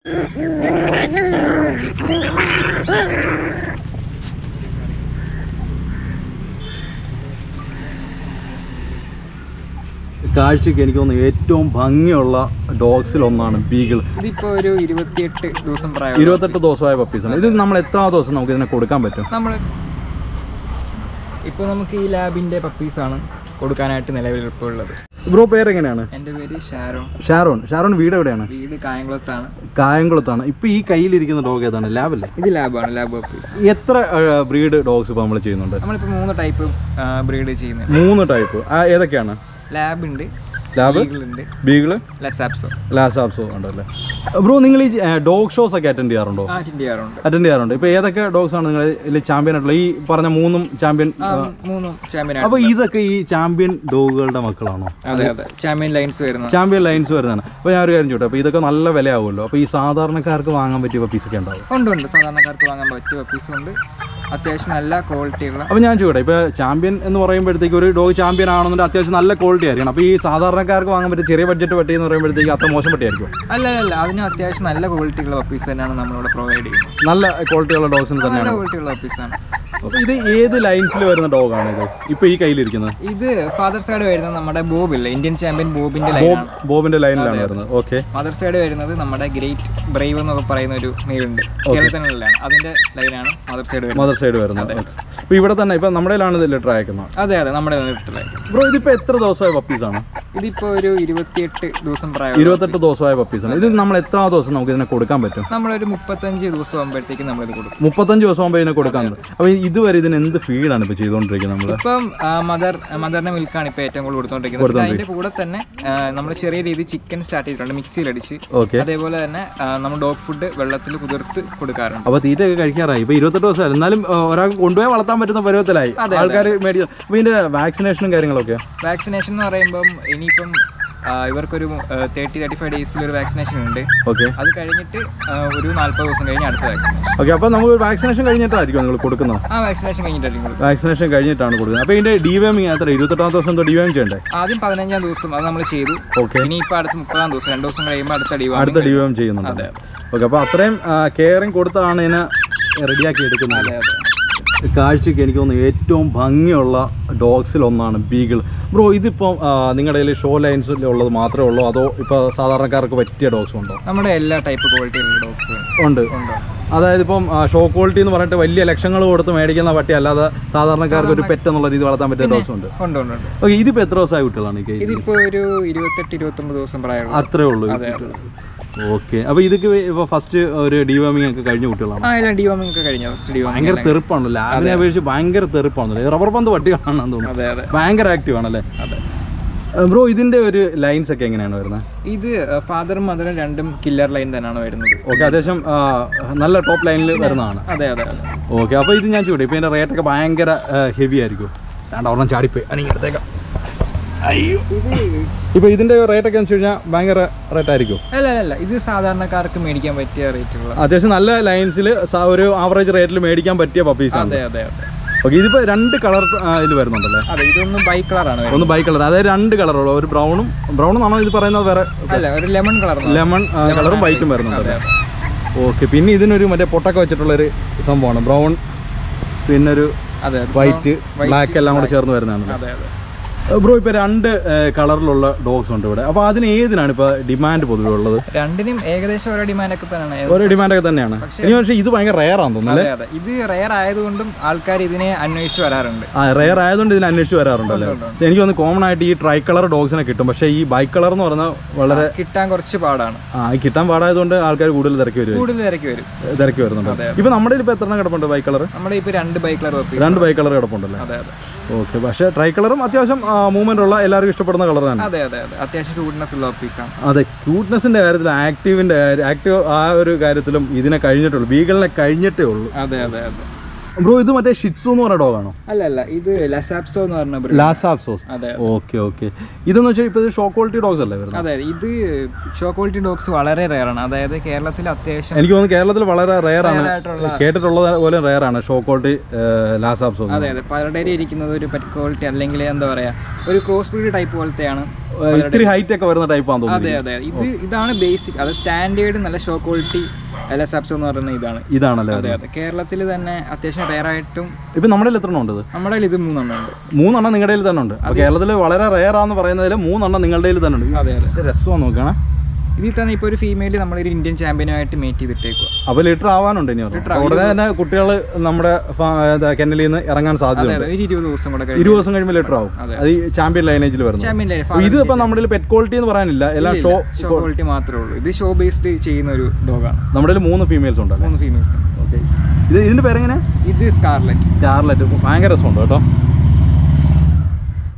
കാഴ്ചയ്ക്ക് എനിക്ക് തോന്നുന്നു ഏറ്റവും ഭംഗിയുള്ള ഡോഗ്സിൽ ഒന്നാണ് ബീഗിൾ ഇതിപ്പോ ഒരു ഇരുപത്തിയെട്ട് ദിവസം പ്രായം ഇരുപത്തെട്ട് ദിവസമായ പപ്പീസാണ് ഇത് നമ്മൾ എത്ര ദിവസം നമുക്ക് ഇതിനെ കൊടുക്കാൻ പറ്റും നമ്മൾ ഇപ്പോൾ നമുക്ക് ഈ ലാബിന്റെ പപ്പീസാണ് കൊടുക്കാനായിട്ട് നിലവിൽ ഇപ്പോൾ ഉള്ളത് ബ്രോ പേരെങ്ങനെയാണ് എൻ്റെ പേര് ഷാരോ ഷാരോൺ ഷാരോൺ വീട് എവിടെയാണ് വീട് കായംകുളത്താണ് കായംകുളത്താണ് ഇപ്പൊ ഈ കയ്യിലിരിക്കുന്ന ഡോഗ് ഏതാണ് ലാബല്ലേ ഇത് ലാബാണ് ലാബ് പപ്പീസ് എത്ര ബ്രീഡ് ഡോഗ്സ് ഇപ്പൊ നമ്മൾ ചെയ്യുന്നുണ്ട് നമ്മളിപ്പോൾ മൂന്ന് ടൈപ്പ് ബ്രീഡ് ചെയ്യുന്നുണ്ട് മൂന്ന് ടൈപ്പ് ഏതൊക്കെയാണ് ലാബ് ഉണ്ട് ലാബ് ഉണ്ട് ബീഗിള് ലെസാപ്സോ ലാസാപ്സോ ഉണ്ടല്ലേ ബ്രോ നിങ്ങൾ ഈ ഡോഗ് ഷോസ് ഒക്കെ അറ്റൻഡ് ചെയ്യാറുണ്ടോ ആ അറ്റൻഡ് ചെയ്യാറുണ്ട് അറ്റൻഡ് ചെയ്യാറുണ്ട് ഇപ്പൊ ഏതൊക്കെ ഡോഗ്സ് ആണ് നിങ്ങൾ ഇതിൽ ചാമ്പ്യൻ ആയിട്ടുള്ള ഈ പറഞ്ഞ മൂന്നും ചാമ്പ്യൻ ആ, മൂന്നും ചാമ്പ്യൻ അപ്പൊ ഇതൊക്കെ ഈ ചാമ്പ്യൻ ഡോഗുകളുടെ മക്കളാണോ അതെ അതെ ചാമ്പ്യൻ ലൈൻസ് വരുന്ന ചാമ്പ്യൻ ലൈൻസ് വരുന്നതാണ് അപ്പോൾ ഞാൻ ഒരു കാര്യം ചോട്ടെ അപ്പോൾ ഇതൊക്കെ നല്ല വിലയാവുമല്ലോ അപ്പോൾ ഈ സാധാരണക്കാർക്ക് വാങ്ങാൻ പറ്റിയ പപ്പീസൊക്കെ ഉണ്ടാവും ഉണ്ട് ഉണ്ട് സാധാരണക്കാർക്ക് വാങ്ങാൻ പറ്റിയ പപ്പീസും ഉണ്ട് അത്യാവശ്യം നല്ല ക്വാളിറ്റി ഉള്ള അപ്പോൾ ഞാൻ ചോട്ടെ ഇപ്പോൾ ചാമ്പ്യൻ എന്ന് പറയുമ്പോഴത്തേക്ക് ഒരു ഡോഗ് ചാമ്പ്യൻ ആണെന്നുണ്ടെങ്കിൽ അത്യാവശ്യം നല്ല ക്വാളിറ്റി ആയിരിക്കണം അപ്പോൾ ഈ സാധാരണക്കാർക്ക് വാങ്ങാൻ പറ്റിയ ചെറിയ ബഡ്ജറ്റ് പട്ടി എന്ന് പറയുമ്പോഴത്തേക്ക് അത്ര മോശം പട്ടിയായിരിക്കും അല്ല അല്ല അല്ല അതിന് അത്യാവശ്യം നല്ല ക്വാളിറ്റി ഉള്ള പപ്പീസ് തന്നെയാണ് നമ്മളിവിടെ പ്രൊവൈഡ് ചെയ്യുന്നത് നല്ല ക്വാളിറ്റിയുള്ള ഡോഗ്സിന് നല്ല തന്നെയാണ് ക്വാളിറ്റി ഉള്ള പപ്പീസാണ് അപ്പോൾ ഇത് ഏത് ലൈൻസിൽ വരുന്ന ഡോഗാണ് ഇത് ഇപ്പോൾ ഈ കയ്യിലിരിക്കുന്നത് ഇത് ഫാദർ സൈഡ് വരുന്നത് നമ്മുടെ ബോബ് ഇല്ല ഇന്ത്യൻ ചാമ്പ്യൻ ബോബിന്റെ ലൈനാണ് ബോബിന്റെ ലൈനിലാണ് വരുന്നത് ഓക്കെ മദർ സൈഡ് വരുന്നത് നമ്മുടെ ഗ്രേറ്റ് ബ്രൈവ് എന്നൊക്കെ പറയുന്ന ഒരു നീരുണ്ട് കേരളത്തിനുള്ളിലാണ് അതിന്റെ ലൈനാണ് മദർ സൈഡ് വരുന്നത് മദർ സൈഡ് വരുന്നത് അപ്പോൾ ഇവിടെ തന്നെ ഇപ്പോൾ നമ്മുടെ കയ്യിലാണ് ഇത് ലിറ്റർ അയക്കുന്നത് അതെ അതെ നമ്മുടെ ലൈൻ ബ്രോ ഇതിപ്പോൾ എത്ര ദിവസമായ പപ്പീസാണ് ഇതിപ്പോ ഒരു ഇരുപത്തിയെട്ട് ദിവസം പ്രായം ഇരുപത്തെട്ട് ദിവസമായ പപ്പീസാണ് ഇത് നമ്മൾ എത്ര ദിവസം നമുക്ക് ഇതിനെ കൊടുക്കാൻ പറ്റും നമ്മളൊരു മുപ്പത്തഞ്ച് ദിവസം ആകുമ്പോഴത്തേക്കും നമ്മളിത് കൊടുക്കും മുപ്പത്തഞ്ച് ദിവസം ആകുമ്പോൾ ഇതിനെ കൊടുക്കാനുണ്ട് അപ്പോൾ ഇതുവരെ ഇതിന് എന്ത് ഫീഡാണ് ഇപ്പോൾ ചെയ്തുകൊണ്ടിരിക്കുന്നത് നമ്മൾ ഇപ്പം മദർ മദറിന്റെ മിൽക്കാണ് ഇപ്പൊ ഏറ്റവും കൂടുതൽ കൊടുത്തോണ്ടിരിക്കുന്നത് പിന്നെ അതിന്റെ കൂടെ തന്നെ നമ്മൾ ചെറിയ രീതിയിൽ ചിക്കൻ സ്റ്റാർട്ട് ചെയ്തിട്ടുണ്ട് മിക്സിയിൽ അടിച്ച് ഓക്കെ അതേപോലെ തന്നെ നമ്മൾ ഡോഗ് ഫുഡ് വെള്ളത്തിൽ കുതിർത്ത് കൊടുക്കാറുണ്ട് അപ്പോൾ തീറ്റയൊക്കെ കഴിക്കാറായി ഇപ്പോൾ ഇരുപത്തെട്ട് ദിവസമായി എന്നാലും ആ, ഒരാൾക്ക് കൊണ്ടുപോയി വളർത്താൻ പറ്റുന്ന പരുവത്തിലായി ആൾക്കാർ മേടിച്ച അപ്പോൾ ഇതിൻ്റെ വാക്സിനേഷനും കാര്യങ്ങളൊക്കെ വാക്സിനേഷൻ എന്ന് പറയുമ്പം ഇനിയിപ്പം ആ, ഇവർക്കൊരു തേർട്ടി തേർട്ടി ഫൈവ് ഡേയ്സിൽ ഒരു വാക്സിനേഷൻ ഉണ്ട് ഓക്കെ അത് കഴിഞ്ഞിട്ട് ആ, ഒരു നാൽപ്പത് ദിവസം കഴിഞ്ഞ് അടുത്ത വാക്സിനേഷൻ ഓക്കെ അപ്പോൾ നമുക്ക് വാക്സിനേഷൻ കഴിഞ്ഞിട്ടായിരിക്കും നിങ്ങൾ കൊടുക്കുന്നത് ആ വാക്സിനേഷൻ കഴിഞ്ഞിട്ടായിരിക്കും കൊടുക്കുക വാക്സിനേഷൻ കഴിഞ്ഞിട്ടാണ് കൊടുക്കുന്നത് അപ്പോൾ ഇതിൻ്റെ ഡിവേമിങ് എത്ര ഇരുപത്തെട്ടാം ദിവസം എന്തോ ഡിവേം ചെയ്യണ്ടേ ആദ്യം പതിനഞ്ചാം ദിവസം അത് നമ്മൾ ചെയ്തു ഓക്കെ ഇനിയിപ്പോൾ അടുത്ത മുപ്പതാം ദിവസം രണ്ട് ദിവസം കഴിയുമ്പോൾ അടുത്ത അടി അടുത്ത ഡിവേം ചെയ്യുന്നുണ്ട് അതെ ഓക്കെ അപ്പോൾ അത്രയും കെയറിങ് കൊടുത്താണ് ഇതിനെ റെഡിയാക്കി എടുക്കുന്നത് അതെ അതെ കാഴ്ചയ്ക്ക് എനിക്ക് തോന്നുന്നു ഏറ്റവും ഭംഗിയുള്ള ഡോഗ്സിൽ ഒന്നാണ് ബീഗിൾ ബ്രോ ഇതിപ്പം ആ, നിങ്ങളുടെ കയ്യിൽ ഷോ ലൈൻസിൽ ഉള്ളത് മാത്രമേ ഉള്ളൂ അതോ ഇപ്പോൾ സാധാരണക്കാർക്ക് പറ്റിയ ഡോഗ്സ് ഉണ്ടോ നമ്മുടെ എല്ലാ ടൈപ്പ് ക്വാളിറ്റിയുള്ള ഡോഗ്സ് ഉണ്ട് ഉണ്ട് അതായത് ഇപ്പം ഷോ ക്വാളിറ്റി എന്ന് പറഞ്ഞിട്ട് വലിയ ലക്ഷങ്ങൾ കൊടുത്ത് മേടിക്കുന്ന പട്ടി അല്ലാതെ സാധാരണക്കാർക്ക് ഒരു പെറ്റ് എന്നുള്ള രീതി വളർത്താൻ പറ്റിയ ഡോഗ്സ് ഉണ്ട് ഉണ്ട് ഉണ്ട് ഉണ്ട് ഓക്കെ ഇതിപ്പോൾ എത്ര ദിവസമായ കുട്ടികളാണ് ഈ കയ്യിൽ ഇതിപ്പോ ഒരു ഇരുപത്തെട്ട് ഇരുപത്തൊമ്പത് ദിവസം പ്രായമുള്ള അത്രേ ഉള്ളൂ ഓക്കെ അപ്പോൾ ഇതൊക്കെ ഇപ്പോൾ ഫസ്റ്റ് ഒരു ഡിവോമിങ് ഒക്കെ കഴിഞ്ഞ കുട്ടികളാണ് ആ എല്ലാം ഡിവോമിംഗ് ഒക്കെ കഴിഞ്ഞു ഫസ്റ്റ് ഡിവോമിംഗ് ഭയങ്കര തെറുപ്പാണ് ലാബിനെ അപേക്ഷിച്ച് ഭയങ്കര തെറുപ്പാണല്ലേ റബ്ബർ പന്ത് പട്ടികളാണെന്ന് തോന്നുന്നു അതെ അതെ ഭയങ്കര ആക്റ്റീവ് ആണല്ലേ അതെ ബ്രോ ഇതിന്റെ ഒരു ലൈൻസ് ഒക്കെ എങ്ങനെയാണ് വരുന്നത് ഇത് ഫാദറും മദറും രണ്ടും കില്ലർ ലൈൻ തന്നെയാണ് വരുന്നത് ഓക്കെ അത്യാവശ്യം ആ, നല്ല ടോപ്പ് ലൈനിൽ വരുന്നതാണ് അതെ അതെ അതെ ഓക്കെ അപ്പോൾ ഇത് ഞാൻ ചോദിക്കും ഇപ്പോൾ ഇതിന്റെ റേറ്റ് ഒക്കെ ഭയങ്കര ഹെവി ആയിരിക്കും രണ്ട ഒരെണ്ണം ചാടിപ്പോയി അല്ലെങ്കിൽ എടുത്തേക്കാം അയ്യോ ഇത് ഇപ്പോൾ ഇതിന്റെ റേറ്റ് ഒക്കെ എന്ന് വെച്ച് കഴിഞ്ഞാൽ ഭയങ്കര റേറ്റ് ആയിരിക്കും അല്ല അല്ല അല്ല ഇത് സാധാരണക്കാർക്ക് മേടിക്കാൻ പറ്റിയ റേറ്റുള്ള അത്യാവശ്യം നല്ല ലൈൻസിൽ ഒരു ആവറേജ് റേറ്റിൽ മേടിക്കാൻ പറ്റിയ പപ്പീസാണ് അതെ അതെ അതെ ഓക്കെ ഇതിപ്പോൾ രണ്ട് കളർ ഇതിൽ വരുന്നുണ്ടല്ലേ അതെ ഇതൊന്നും ബൈ കളറാണ് വരുന്നത് ഒന്ന് ബൈ കളർ അതായത് രണ്ട് കളറുള്ള ഒരു ബ്രൗണും ബ്രൗൺ എന്നാണോ ഇത് പറയുന്നത് വേറെ അല്ല ഒരു ലെമൺ കളർ ലെമൺ കളറും വൈറ്റും വരുന്നുണ്ട് ഓക്കെ പിന്നെ ഇതിനൊരു മറ്റേ പൊട്ടൊക്കെ വെച്ചിട്ടുള്ളൊരു സംഭവമാണ് ബ്രൗൺ പിന്നെ ഒരു അതെ വൈറ്റ് ബ്ലാക്ക് എല്ലാം കൂടെ ചേർന്ന് വരുന്നതാണ് അതെ അതെ ബ്രോ ഇപ്പോൾ രണ്ട് കളറിലുള്ള ഡോഗ്സ് ഉണ്ട് ഇവിടെ അപ്പോൾ അതിന് ഏതിനാണ് ഇപ്പോൾ ഡിമാൻഡ് പൊതുവെ ഉള്ളത് രണ്ടിനും ഏകദേശം ഓരോ ഡിമാൻഡ് ഒക്കെ തന്നെയാണ് ഓരോ ഡിമാൻഡൊക്കെ തന്നെയാണ് എനിക്ക് പക്ഷേ ഇത് ഭയങ്കര റെയർ ആണെന്ന് തോന്നുന്നു അതെ അതെ ഇത് റെയർ ആയതുകൊണ്ടും ആൾക്കാർ ഇതിനെ അന്വേഷിച്ച് വരാറുണ്ട് ആ റെയർ ആയതുകൊണ്ട് ഇതിന് അന്വേഷിച്ച് വരാറുണ്ടല്ലേ എനിക്ക് തോന്നുന്നു കോമൺ ആയിട്ട് ഈ ട്രൈ കളർ ഡോഗ്സിനെ കിട്ടും പക്ഷേ ഈ ബൈ കളർ എന്ന് പറഞ്ഞാൽ വളരെ കിട്ടാൻ കുറച്ച് പാടാണ് ആ ഈ കിട്ടാൻ പാടായതുകൊണ്ട് ആൾക്കാർ കൂടുതൽ തിരക്കി വരും കൂടുതൽ തിരക്ക് വരും തിരക്കി വരുന്നുണ്ട് ഇപ്പൊ നമ്മുടെ ഇപ്പോൾ എത്ര എണ്ണം കിടപ്പുണ്ട് ബൈ കളർ നമ്മുടെ ഇപ്പൊ രണ്ട് ബൈക്ക് കളർ വെപ്പി രണ്ട് ബൈ കളർ കിടപ്പുണ്ടല്ലേ അതെ അതെ ഓക്കെ പക്ഷേ ട്രൈ കളറും അത്യാവശ്യം മൂവ്മെന്റ് ഉള്ള എല്ലാവർക്കും ഇഷ്ടപ്പെടുന്ന കളർ തന്നെ അതെ അതെ അതെ അത്യാവശ്യം ക്യൂട്ട്നെസ് ഉള്ള പീസാണ് അതെ ക്യൂട്ട്നെസിന്റെ കാര്യത്തിൽ ആക്റ്റീവിന്റെ ആക്റ്റീവ് ആ ഒരു കാര്യത്തിലും ഇതിനെ കഴിഞ്ഞിട്ടുള്ളൂ ബീഗളിനെ കഴിഞ്ഞിട്ടേ ഉള്ളൂ അതെ അതെ അതെ ബ്രോ ഇത് മറ്റേ ഷിറ്റ്സു എന്ന് പറഞ്ഞ ഡോഗാണോ അല്ല അല്ല ഇത് ലസാപ്സോ എന്ന് പറഞ്ഞ breed. ലാസാപ്സോസ് അതെ ഓക്കെ ഓക്കെ ഇതെന്ന് വെച്ചാൽ ഇപ്പോൾ ഇത് ഷോ ക്വാളിറ്റി ഡോഗ്സ് അല്ലേ വരുന്നത് അതെ ഇത് ഷോ ക്വാളിറ്റി ഡോഗ്സ് വളരെ റെയർ ആണ് അതായത് കേരളത്തിൽ അത്യാവശ്യം എനിക്ക് തോന്നുന്നു കേരളത്തിൽ വളരെ റെയർ ആണ് rare ആയിട്ടുള്ള കേട്ടിട്ടുള്ളത് പോലെ റെയർ ആണ് ഷോ ക്വാളിറ്റി ലാസാപ്സോസ് അതെ അതെ പലരുടെ ഇരിക്കുന്നത് ഒരു പെറ്റ് ക്വാളിറ്റി അല്ലെങ്കിൽ എന്താ പറയാ ഒരു ക്രോസ് ബ്രീഡ് ടൈപ്പ് പോലത്തെയാണ് ഏഹ്, ഇത്തിരി ഹൈറ്റ് ഒക്കെ വരുന്ന ടൈപ്പാന്ന് തോന്നുന്നു അതെ അതെ ഇത് ഇതാണ് ബേസിക് അത് സ്റ്റാൻഡേർഡ് നല്ല show quality L S apps എന്ന് പറയുന്ന ഇതാണ് ഇതാണല്ലേ അതെ അതെ കേരളത്തിൽ തന്നെ അത്യാവശ്യം റെയർ ആയിട്ടും ഇപ്പം നമ്മുടെ കയ്യിൽ എത്ര എണ്ണം ഉണ്ട് ഇത് നമ്മുടെ കയ്യിൽ ഇത് മൂന്നെണ്ണം ഉണ്ട് മൂന്നെണ്ണം നിങ്ങളുടെ കയ്യിൽ തന്നെ ഉണ്ട് അപ്പോൾ കേരളത്തിൽ വളരെ റെയർ ആണെന്ന് പറയുന്നതിൽ മൂന്നെണ്ണം നിങ്ങളുടെ കയ്യിൽ തന്നെ ഉണ്ട് അതെ അതെ ഇത് രസമാണ് നോക്കണേ ഇതിൽ തന്നെ ഇപ്പോൾ ഒരു ഫീമെയിൽ നമ്മളൊരു ഇന്ത്യൻ ചാമ്പ്യനുമായിട്ട് മേറ്റ് ചെയ്തിട്ടേക്കുക അപ്പോൾ ലിറ്റർ ആവാനുണ്ട് ഇനി ഒരെണ്ണം. ഉടനെ തന്നെ കുട്ടികൾ നമ്മുടെ കെന്നലിൽ നിന്ന് ഇറങ്ങാൻ അതെ സാധ്യതയുണ്ട് അതെ ഒരു ഇരുപത് ദിവസം കൂടെ കഴിഞ്ഞ് ഇരുപത് ദിവസം കഴിയുമ്പോൾ ലിറ്റർ ആവും അതെ. അത് ഈ ചാമ്പ്യൻ ലൈനേജിൽ വരുന്നത് ചാമ്പ്യൻ ലൈൻ അപ്പോൾ ഇത് ഇപ്പം നമ്മുടെ പെറ്റ് ക്വാളിറ്റി എന്ന് പറയാനില്ല എല്ലാം ഷോ ഷോ ക്വാളിറ്റി മാത്രമേ ഉള്ളൂ ഇത് ഷോ ബേസ്ഡ് ചെയ്യുന്ന ഒരു ഡോഗാണ് നമ്മുടെ കയ്യിൽ മൂന്ന് ഫീമെയിൽസ് ഉണ്ടല്ലേ മൂന്ന് ഫീമെയിൽസ് ഓക്കെ ഇത് ഇതിൻ്റെ പേരെങ്ങനെ ഇത് സ്കാർലറ്റ് സ്റ്റാർലൈറ്റ് ഭയങ്കര രസമുണ്ട് കേട്ടോ